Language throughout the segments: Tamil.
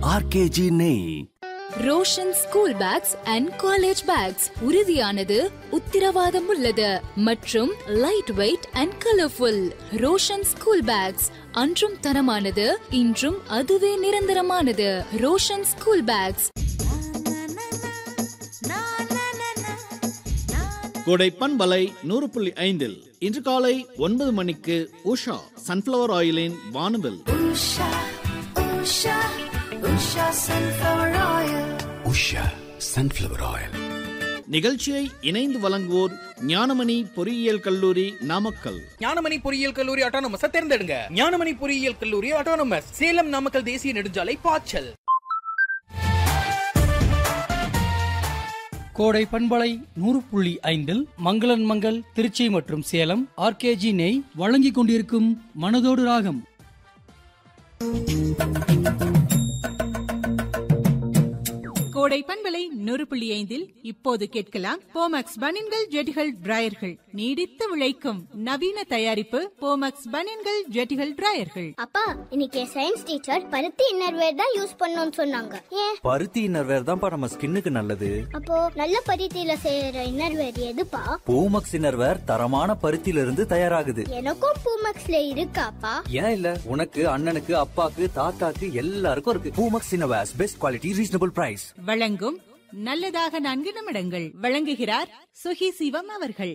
ஆர்கேஜி நெய் Roshan school bags and college bags உறுதியானது உத்திரவாதம் உள்ளது மற்றும் light weight and colourful Roshan school bags அன்றும் தரமானது இன்றும் அதுவே நிரந்தரமானது ரோஷன் ஸ்கூல் பேக்ஸ் கோடை பண்பலை நூறு புள்ளி ஐந்தில் இன்று காலை ஒன்பது மணிக்கு உஷா சன்ஃப்ளவர் ஆயிலின் வானவில் உஷா சன்ஃப்ளவர் ஆயில் நிகழ்ச்சியை இணைந்து வழங்குவோர் ஞானமணி பொறியியல் கல்லூரி நாமக்கல் ஞானமணி பொறியியல் கல்லூரி ஆட்டோனமஸ் தேர்ந்தெடுங்க ஞானமணி பொறியியல் கல்லூரி ஆட்டோனமஸ் சேலம் நாமக்கல் தேசிய நெடுஞ்சாலை பாய்ச்சல் கோடை பண்பலை நூறு புள்ளி ஐந்தில் மங்களன் மங்கள் திருச்சி மற்றும் சேலம் ஆர்கேஜி நெய் வழங்கிக் கொண்டிருக்கும் மனதோடு ராகம் கோடை பண்பலை நூறு புள்ளி ஐந்தில் இப்போது கேட்கலாம் போமக்ஸ் பனின்கள் ஜெட்டிகள் டிராயர்கள் நீடித்து விளைக்கும் நவீன தயாரிப்பு போமக்ஸ் பனின்கள் ஜெட்டிகள் டிராயர்கள் அப்பா இன்னைக்கு சயின்ஸ் டீச்சர் பருத்தி இன்னர்வேர் தான் யூஸ் பண்ணணும்னு சொன்னாங்க ஏன் பருத்தி இன்னர்வேர் தான்ப்பா நம்ம ஸ்கின்னுக்கு நல்லது அப்போ நல்ல பருத்தியில செய்யற இன்னர்வேர் எதுப்பா பூமக்ஸ் இன்னர்வேர் தரமான பருத்தியில இருந்து தயாராகுது எனக்கும் பூமக்ஸ்ல இருக்காப்பா ஏன் இல்ல உனக்கு அண்ணனுக்கு அப்பாக்கு தாத்தாக்கு எல்லாருக்கும் இருக்கு Poomex innerwears best quality reasonable price வழங்கும் நல்லதாக நான்கு நிமிடங்கள் வழங்குகிறார் சுகி சிவம் அவர்கள்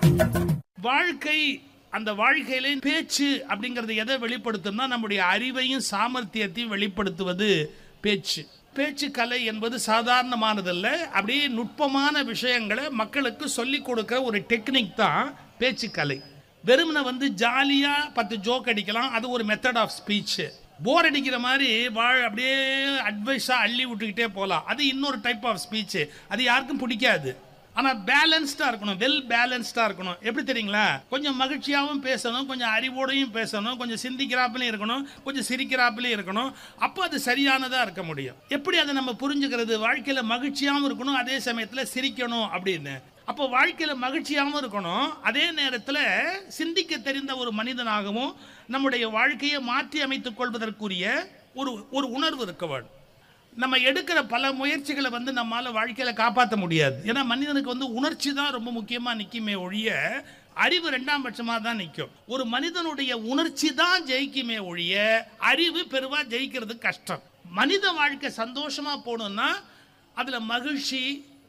வாழ்க்கை அந்த வாழ்க்கையில பேச்சு அப்படிங்கறது எதை வெளிப்படுத்தும்னா நம்முடைய அறிவையும் சாமர்த்தியத்தையும் வெளிப்படுத்துவது பேச்சு பேச்சு கலை என்பது சாதாரணமானதல்ல அப்படியே நுட்பமான விஷயங்களை மக்களுக்கு சொல்லிக் கொடுக்கிற ஒரு டெக்னிக் தான் பேச்சு கலை வெறுமனை வந்து ஜாலியா பத்து ஜோக் அடிக்கலாம் அது ஒரு மெத்தட் ஆஃப் ஸ்பீச் போர் அடிக்கிற மாதிரி வாழ் அப்படியே அட்வைஸாக அள்ளி விட்டுக்கிட்டே போகலாம் அது இன்னொரு டைப் ஆஃப் ஸ்பீச் அது யாருக்கும் பிடிக்காது ஆனால் பேலன்ஸ்டாக இருக்கணும் வெல் பேலன்ஸ்டாக இருக்கணும் எப்படி தெரியுங்களா கொஞ்சம் மகிழ்ச்சியாகவும் பேசணும் கொஞ்சம் அறிவோடையும் பேசணும் கொஞ்சம் சிந்திக்கிறாப்பிலையும் இருக்கணும் கொஞ்சம் சிரிக்கிறாப்பிலையும் இருக்கணும் அப்போ அது சரியானதாக இருக்க முடியும் எப்படி அதை நம்ம புரிஞ்சுக்கிறது வாழ்க்கையில் மகிழ்ச்சியாகவும் இருக்கணும் அதே சமயத்தில் சிரிக்கணும் அப்படின்னு அப்போ வாழ்க்கையில் மகிழ்ச்சியாகவும் இருக்கணும் அதே நேரத்தில் சிந்திக்க தெரிந்த ஒரு மனிதனாகவும் நம்முடைய வாழ்க்கையை மாற்றி அமைத்துக் கொள்வதற்குரிய ஒரு ஒரு உணர்வு இருக்க வேண்டும் நம்ம எடுக்கிற பல முயற்சிகளை வந்து நம்மால வாழ்க்கையில காப்பாற்ற முடியாது ஏன்னா மனிதனுக்கு வந்து உணர்ச்சி தான் ரொம்ப முக்கியமா நிக்குமே ஒழிய அறிவு ரெண்டாம் பட்சமாக தான் நிற்கும் ஒரு மனிதனுடைய உணர்ச்சி தான் ஜெயிக்குமே ஒழிய அறிவு பெருவா ஜெயிக்கிறது கஷ்டம் மனித வாழ்க்கை சந்தோஷமா போகணும்னா அதுல மகிழ்ச்சி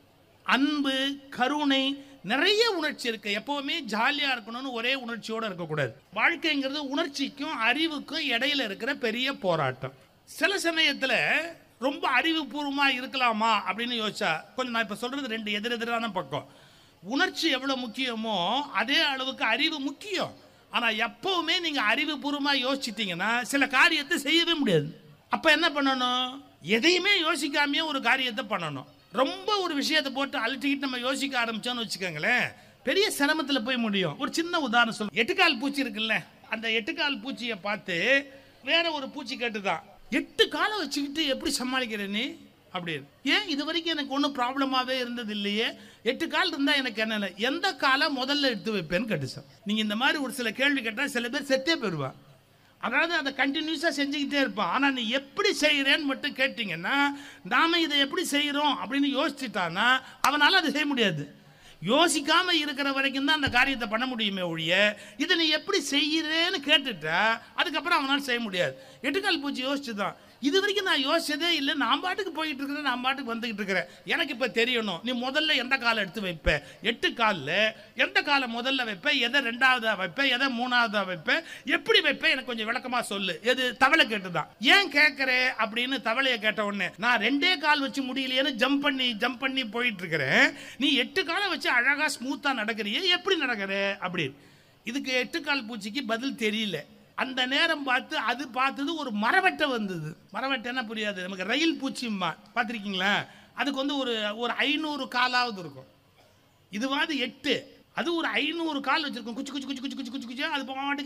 அன்பு கருணை நிறைய உணர்ச்சி இருக்கு எப்பவுமே ஜாலியா இருக்கணும்னு ஒரே உணர்ச்சியோட இருக்கக்கூடாது வாழ்க்கைங்கிறது உணர்ச்சிக்கும் அறிவுக்கும் இடையில இருக்கிற பெரிய போராட்டம் சில சமயத்துல ரொம்ப அறிவுபூர்வமா இருக்கலாமா அப்படின்னு யோசிச்சா கொஞ்சம் நான் இப்ப சொல்றது ரெண்டு எதிரெதிரான பக்கம் உணர்ச்சி எவ்வளவு முக்கியமோ அதே அளவுக்கு அறிவு முக்கியம் ஆனா எப்பவுமே நீங்க அறிவுபூர்வமா யோசிச்சிட்டீங்கன்னா சில காரியத்தை செய்யவே முடியாது அப்ப என்ன பண்ணணும் எதையுமே யோசிக்காமயே ஒரு காரியத்தை பண்ணணும் ரொம்ப ஒரு விஷயத்தை போட்டு அலட்டிக்கிட்டு நம்ம யோசிக்க ஆரம்பிச்சோம்னு வச்சுக்கோங்களேன் பெரிய சிரமத்தில் போய் முடியும் ஒரு சின்ன உதாரணம் சொல்ல எட்டுக்கால் பூச்சி இருக்குல்ல அந்த எட்டுக்கால் பூச்சியை பார்த்து வேற ஒரு பூச்சி கேட்டுதான் எட்டு காலை வச்சுக்கிட்டு எப்படி சமாளிக்கிற நீ அப்படின்னு ஏன் இது வரைக்கும் எனக்கு ஒன்றும் ப்ராப்ளமாகவே இருந்தது இல்லையே எட்டு கால் இருந்தால் எனக்கு என்ன இல்லை எந்த காலை முதல்ல எடுத்து வைப்பேன்னு கேட்டுச்சான் நீங்கள் இந்த மாதிரி ஒரு சில கேள்வி கேட்டால் சில பேர் செத்தே போயிடுவான் அதாவது அதை கண்டினியூஸாக செஞ்சுக்கிட்டே இருப்பான் ஆனால் நீ எப்படி செய்கிறேன்னு மட்டும் கேட்டிங்கன்னா நாம இதை எப்படி செய்கிறோம் அப்படின்னு யோசிச்சுட்டான்னா அவனால் அதை செய்ய முடியாது யோசிக்காம இருக்கிற வரைக்கும் தான் அந்த காரியத்தை பண்ண முடியுமே ஒழிய இதை நீ எப்படி செய்கிறேன்னு கேட்டுட்டா அதுக்கப்புறம் அவனால் செய்ய முடியாது எட்டுக்கால் பூச்சி யோசிச்சு தான் இது வரைக்கும் நான் யோசிச்சதே இல்லை நான் பாட்டுக்கு போயிட்டு இருக்கிறேன் நான் பாட்டுக்கு வந்துகிட்டு இருக்கிறேன் எனக்கு இப்போ தெரியணும் நீ முதல்ல எந்த காலை எடுத்து வைப்ப எட்டு காலில் எந்த காலை முதல்ல வைப்ப எதை ரெண்டாவதா வைப்ப எதை மூணாவதா வைப்ப எப்படி வைப்ப எனக்கு கொஞ்சம் விளக்கமா சொல்லு எது தவளை கேட்டுதான் ஏன் கேட்கற அப்படின்னு தவளையை கேட்ட உடனே நான் ரெண்டே கால் வச்சு முடியலையேன்னு ஜம்ப் பண்ணி ஜம்ப் பண்ணி போயிட்டு இருக்கிறேன் நீ எட்டு காலை வச்சு அழகா ஸ்மூத்தா நடக்கிறியே எப்படி நடக்கிற அப்படின்னு இதுக்கு எட்டு கால் பூச்சிக்கு பதில் தெரியல அந்த நேரம் பார்த்து அது பார்த்தது ஒரு மரவட்டை வந்தது மரவட்டைன்னா புரியாது நமக்கு ரயில் பூச்சிம்மா பார்த்துருக்கீங்களா அதுக்கு வந்து ஒரு ஒரு ஐநூறு காலாவது இருக்கும் இதுவாது எட்டு அது ஒரு ஐநூறு கால் வச்சிருக்கும் குச்சி குச்சி குச்சி குச்சி குச்சி குச்சி குச்சி அது பாட்டுக்கு